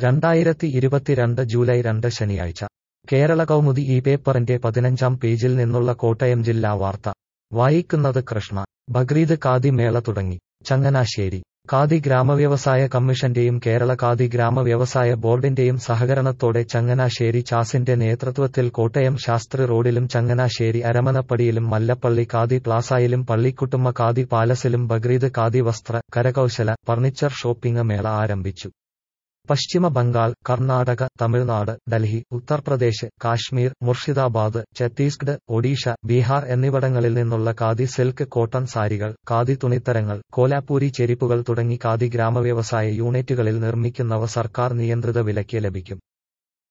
രണ്ടായിരത്തി ഇരുപത്തിരണ്ട് ജൂലൈ രണ്ട് ശനിയാഴ്ച കേരള കൗമുദി ഈ പേപ്പറിന്റെ പതിനഞ്ചാം പേജിൽ നിന്നുള്ള കോട്ടയം ജില്ലാ വാർത്ത വായിക്കുന്നത് കൃഷ്ണ ബക്രീദ് ഖാദി മേള തുടങ്ങി ചങ്ങനാശ്ശേരി ഖാദി ഗ്രാമവ്യവസായ കമ്മീഷന്റെയും കേരള ഖാദി ഗ്രാമവ്യവസായ ബോർഡിന്റെയും സഹകരണത്തോടെ ചങ്ങനാശ്ശേരി ചാസിന്റെ നേതൃത്വത്തിൽ കോട്ടയം ശാസ്ത്രി റോഡിലും ചങ്ങനാശ്ശേരി അരമനപ്പടിയിലും മല്ലപ്പള്ളി ഖാദി പ്ലാസായിലും പള്ളിക്കുട്ടുമ്മ ഖാദി പാലസിലും ബക്രീദ് ഖാദി വസ്ത്ര കരകൗശല ഫർണിച്ചർ ഷോപ്പിംഗ് മേള ആരംഭിച്ചു പശ്ചിമ ബംഗാൾ കർണാടക തമിഴ്നാട് ഡൽഹി ഉത്തർപ്രദേശ് കാശ്മീർ മുർഷിദാബാദ് ഛത്തീസ്ഗഡ് ഒഡീഷ ബീഹാർ എന്നിവിടങ്ങളിൽ നിന്നുള്ള ഖാദി സിൽക്ക് കോട്ടൺ സാരികൾ ഖാദി തുണിത്തരങ്ങൾ കോലാപ്പൂരി ചെരിപ്പുകൾ തുടങ്ങി ഖാദി ഗ്രാമവ്യവസായ യൂണിറ്റുകളിൽ നിർമ്മിക്കുന്നവ സർക്കാർ നിയന്ത്രിത വിലയ്ക്ക് ലഭിക്കും